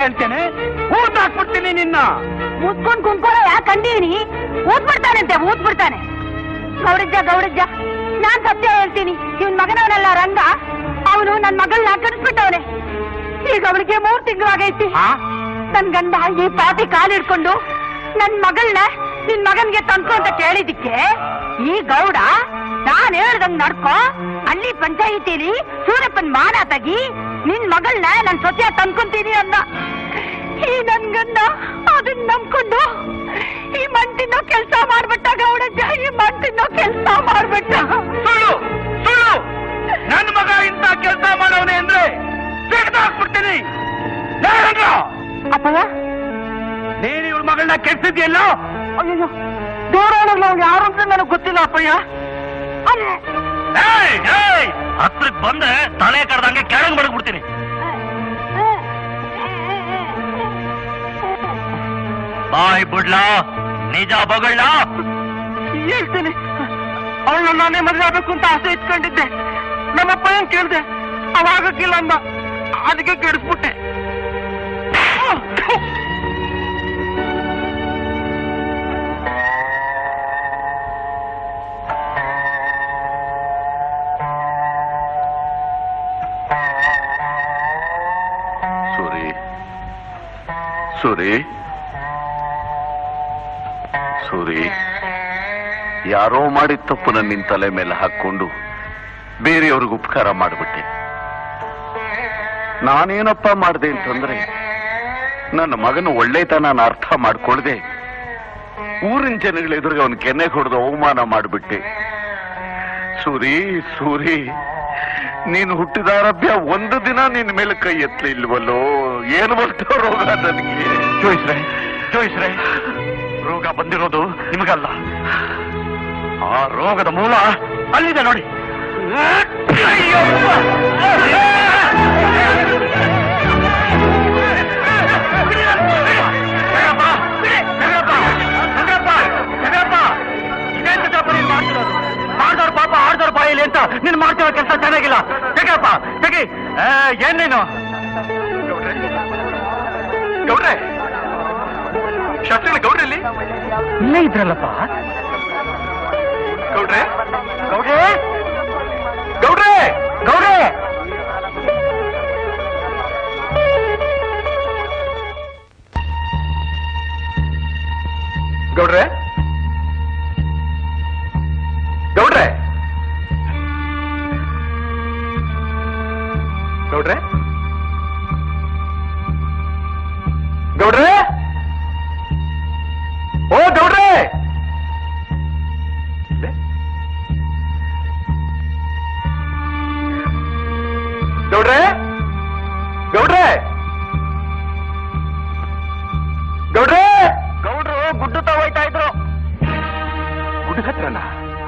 ಹೇಳ್ತೇನೆ ಊಟ ಹಾಕ್ಬಿಡ್ತೀನಿ ನಿನ್ನ ಮುತ್ಕೊಂಡ್ ಕುಂತ್ಕೊಳ್ಳೋ ಯಾಕೆ ಕಂಡೀನಿ ಊತ್ ಬಿಡ್ತಾನಂತೆ ಊತ್ ಬಿಡ್ತಾನೆ ಗೌಡಜ್ಜ ಗೌಡಜ್ಜ ನಾನ್ ಸತ್ಯ ಹೇಳ್ತೀನಿ ಇವನ್ ಮಗನವನಲ್ಲ ರಂಗ ಅವನು ನನ್ ಮಗಳನ್ನ ಕಡಿಸ್ಬಿಟ್ಟವನೆ ಈಗ ಅವಳಿಗೆ ಮೂರ್ ತಿಂಗಳಾಗೈತಿ ಆ? ನನ್ ಗಂಡ ಈ ಪಾಟಿ ಕಾಲಿಡ್ಕೊಂಡು ನನ್ ಮಗಳನ್ನ ನಿನ್ ಮಗನ್ಗೆ ತಂದ್ಕೊ ಅಂತ ಕೇಳಿದಿಕ್ಕೆ ಈ ಗೌಡ ನಾನ್ ಹೇಳ್ದಂಗ್ ನಡ್ಕೊ ಹಳ್ಳಿ ಪಂಚಾಯಿತಿಲಿ ಸೂರ್ಯಪ್ಪನ್ ಮಾನ ತೆಗಿ ನಿನ್ ಮಗಳನ್ನ ನನ್ ಸೊಸೆಯ ತಂದ್ಕೊಂತೀನಿ ಅಂದ ಈ ನನ್ ಗಂಡ ಅದನ್ನ ನಂಬ್ಕೊಂಡು ಈ ಮಂಟಿನೋ ಕೆಲ್ಸ ಮಾಡ್ಬಿಟ್ಟ ಗೌಡಜ್ಜ ಈ ಮಂಟಿನೋ ಕೆಲ್ಸ ಮಾಡ್ಬಿಟ್ಟ ಸುಳ್ಳು ಸುಳ್ಳು ನನ್ನ ಮಗ ಇಂಥ ಕೆಲಸ ಮಾಡವನೆ ಅಂದ್ರೆ ತೆಗೆದು ಹಾಕ್ಬಿಡ್ತೀನಿ ಲೇ ರಂಗ, ಅಪ್ಪಯ್ಯ ನೀನು ಇವಳ ಮಗಳನ್ನ ಕೆಡ್ಸಿದ್ಯಲ್ಲ ಅಯ್ಯೋ ದೇವರಾಣಗಳು ಅವ್ನು ಯಾರು ಅಂತ ನನಗೆ ಗೊತ್ತಿಲ್ಲ ಅಪ್ಪಯ್ಯ ಹತ್ರಕ್ ಬಂದ್ರೆ ತಲೆ ಕಡ್ದಂಗೆ ಕೆಳಗ್ ಮಡಗ್ಬಿಡ್ತೀನಿ ಬಾಯ್ ಬುಡ್ಲಾ ನಿಜ ಬಗಳ ಹೇಳ್ತೀನಿ ಅವಳನ್ನ ನಾನೇ ಮದುವೆ ಆಗ್ಬೇಕು ಅಂತ ಆಸೆ ಇಟ್ಕೊಂಡಿದ್ದೆ ನಮ್ಮಪ್ಪ ಏನ್ ಕೇಳ್ದೆ ಅವಾಗಕ್ಕಿಲ್ಲ ಅಂದ ಅದಕ್ಕೆ ಕೆಡಿಸ್ಬಿಟ್ಟೆ ಸೂರಿ ಸೂರಿ ಸೂರಿ ಯಾರೋ ಮಾಡಿದ ತಪ್ಪು ನಿನ್ ತಲೆ ಮೇಲೆ ಹಾಕೊಂಡು ಬೇರೆಯವ್ರಿಗೆ ಉಪಕಾರ ಮಾಡಿಬಿಟ್ಟೆ ನಾನೇನಪ್ಪ ಮಾಡಿದೆ ಅಂತಂದ್ರೆ ನನ್ನ ಮಗನ ಒಳ್ಳೆತನ ಅರ್ಥ ಮಾಡ್ಕೊಳ್ದೆ ಊರಿನ ಜನಗಳ ಎದುರಿಗೆ ಅವನ್ ಕೆನ್ನೆ ಹೊಡೆದು ಅವಮಾನ ಮಾಡಿಬಿಟ್ಟೆ ಸೂರಿ ಸೂರಿ ನೀನು ಹುಟ್ಟಿದಾರಭ್ಯ ಒಂದು ದಿನ ನಿನ್ನ ಮೇಲೆ ಕೈ ಎತ್ತಲಿಲ್ವಲ್ಲೋ ಏನು ಬರ್ತೋ ರೋಗ ನನಗೆ ಜೋಯಿಸ್ರೆ ಜೋಯಿಸ್ರೆ ರೋಗ ಬಂದಿರೋದು ನಿಮಗಲ್ಲ ಆ ರೋಗದ ಮೂಲ ಅಲ್ಲಿದೆ ನೋಡಿ ಆಡ್ದವ್ರ ಪಾಪ ಆಡ್ದವ್ರ ಬಾಯಿಲಿ ಅಂತ ನೀನ್ ಮಾಡ್ತಿರೋ ಕೆಲಸ ಚೆನ್ನಾಗಿಲ್ಲ ತೆಗಪ್ಪ ತೆಗಿ ಆ, ಏನ್ ನೀನು ಗೌಡ್ರೆ ಶಾಸ್ತ್ರಿಗಳ ಗೌಡ್ರಲ್ಲಿ ಇಲ್ಲೇ ಇದ್ರಲ್ಲಪ್ಪ ಗೌಡ್ರೆ ಗೌಡ್ರೆ ಗೌಡ್ರೆ ಗೌಡ್ರೆ ಗೌಡ್ರೆ ಗೌಡ್ರೆ ಗೌಡ್ರೆ ಗೌಡ್ರೆ ಓ ಗೌಡ್ರೆ ಇಲ್ಲೇ? ಗೌಡ್ರೆ ಗೌಡ್ರೆ ಗೌಡ್ರೆ ಗೌಡ್ರು ಗುಡ್ಡುತ್ತಾ ಹೋಯ್ತಾ ಇದ್ರು ಗುಡ್ಡ ಹತ್ರನಾ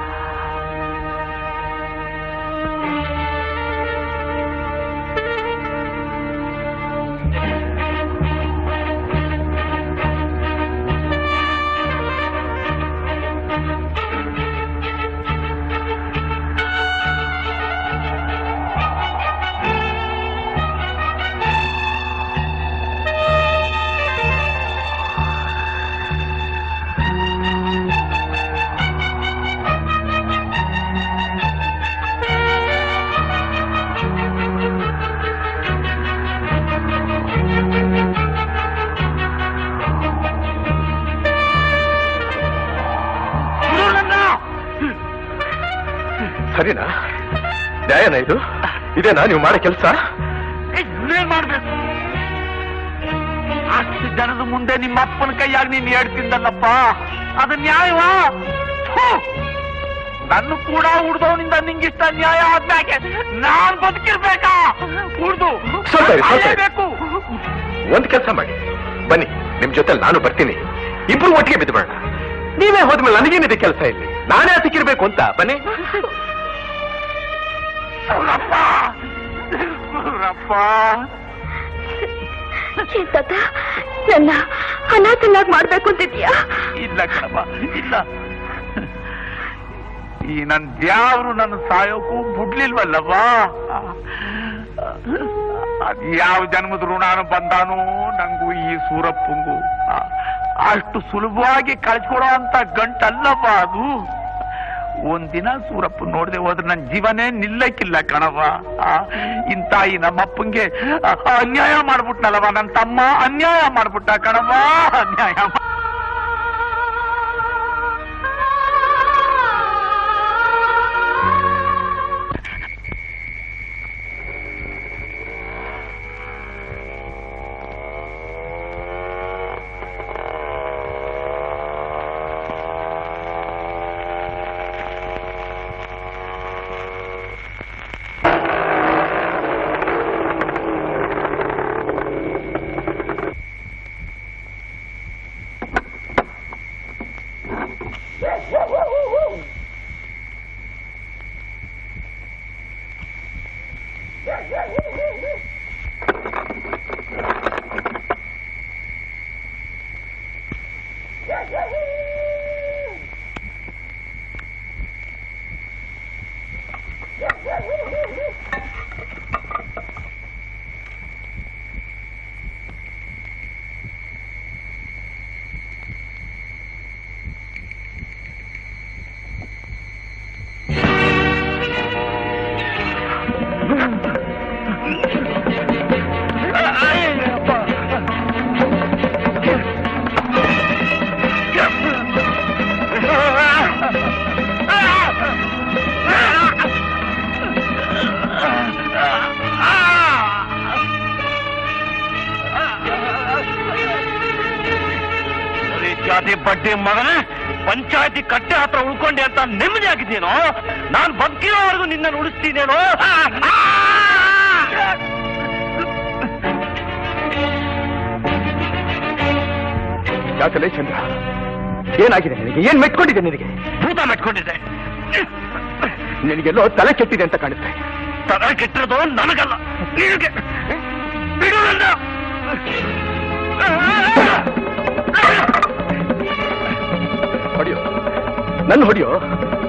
ಸರಿನಾ ನ್ಯಾಯನ ಇದು ಇದೇನಾ ನೀವು ಮಾಡೋ ಕೆಲಸ ಇನ್ನೇನ್ ಮಾಡ್ಬೇಕು ಅಷ್ಟು ಜನದ ಮುಂದೆ ನಿಮ್ಮ ಅಪ್ಪನ ಕೈಯಾಗಿ ನೀನ್ ಹೇಳ್ತಿದ್ದಲ್ಲಪ್ಪ ಅದು ನ್ಯಾಯವಾ ಥು! ನನ್ನ ಕೂಡ ಉಡ್ದವನಿಂದ ನಿಂಗಿಷ್ಟ ನ್ಯಾಯ ಆದ್ಮ್ಯಾಕೆ ನಾನ್ ಬದುಕಿರ್ಬೇಕಾ ಉಡ್ದು ಸ್ವಲ್ಪ ಇರಿ, ಸ್ವಲ್ಪ ಇರಿ. ಬೇಕು ಒಂದ್ ಕೆಲಸ ಮಾಡಿ ಬನ್ನಿ ನಿಮ್ ಜೊತೆ ನಾನು ಬರ್ತೀನಿ ಇಬ್ರು ಒಟ್ಟಿಗೆ ಬಿದ್ದು ಬೇಡ ನೀವೇ ಹೋದ್ಮೇಲೆ ನನಗೇನಿದೆ ಕೆಲಸ ಇಲ್ಲಿ ನಾನೇ ಸಿಕ್ಕಿರ್ಬೇಕು ಅಂತ ಬನ್ನಿ ಸೌರಪ್ಪ ಸೌರಪ್ಪ ತಾತ ನನ್ನ ಅನಾಥನಾಗ್ ಮಾಡ್ಬೇಕು ಅಂತಿದ್ಯಾ ಇಲ್ಲ ಕಣಪ್ಪ ಇಲ್ಲ ಈ ನನ್ ದ್ಯಾವ್ರು ನನ್ನ ಸಾಯೋಕು ಬಿಡ್ಲಿಲ್ವಲ್ಲವ್ವ ಅದ್ ಯಾವ ಜನ್ಮದ ಋಣಾನು ಬಂದಾನೋ ನಂಗೂ ಈ ಸೂರಪ್ಪಂಗೂ ಆ, ಅಷ್ಟು ಸುಲಭವಾಗಿ ಕಳ್ಸ್ಕೊಡೋ ಅಂತ ಗಂಟಲ್ಲಪ್ಪ ಅದು ಒಂದಿನ ಸೂರಪ್ಪ ನೋಡದೆ ಹೋದ್ರೆ ನನ್ ಜೀವನೇ ನಿಲ್ಲಕ್ಕಿಲ್ಲ ಕಣವ ಆ, ಇಂತ ಈ ನಮ್ಮಪ್ಪಂಗೆ ಆ, ಅನ್ಯಾಯ ಮಾಡ್ಬಿಟ್ನಲ್ಲವ ನನ್ ತಮ್ಮ ಅನ್ಯಾಯ ಮಾಡ್ಬಿಟ್ಟ ಕಣವ ಅನ್ಯಾಯ ಮಾ- ಜಾತಿ ಬಡ್ಡಿ ಮಗನೇ ಪಂಚಾಯತಿ ಕಟ್ಟೆ ಹತ್ರ ಉಳ್ಕೊಂಡೆ ಅಂತ ನೆಮ್ಮದಿ ಆಗಿದ್ದೀನೋ ನಾನ್ ಬದುಕಿರೋವರೆಗೂ ನಿನ್ನ ಉಳಿಸ್ತೀನೇನೋ ಯಾಕಲೇ ಚಂದ್ರ ಏನಾಗಿದೆ ನಿನಗೆ ಏನ್ ಮೆಟ್ಕೊಂಡಿದೆ ನಿನಗೆ ಭೂತ ಮೆಟ್ಕೊಂಡಿದ್ದೆ ನಿನಗೆಲ್ಲೋ ತಲೆ ಕೆಟ್ಟಿದೆ ಅಂತ ಕಾಣುತ್ತೆ ತಡ ಕೆಟ್ಟಿರೋದು ನನಗಲ್ಲ ನಿನಗೆ ಬಿಡು ನನ್ನ. ಹೊಡಿಯೋ ನನ್ನ ಹೊಡಿಯೋ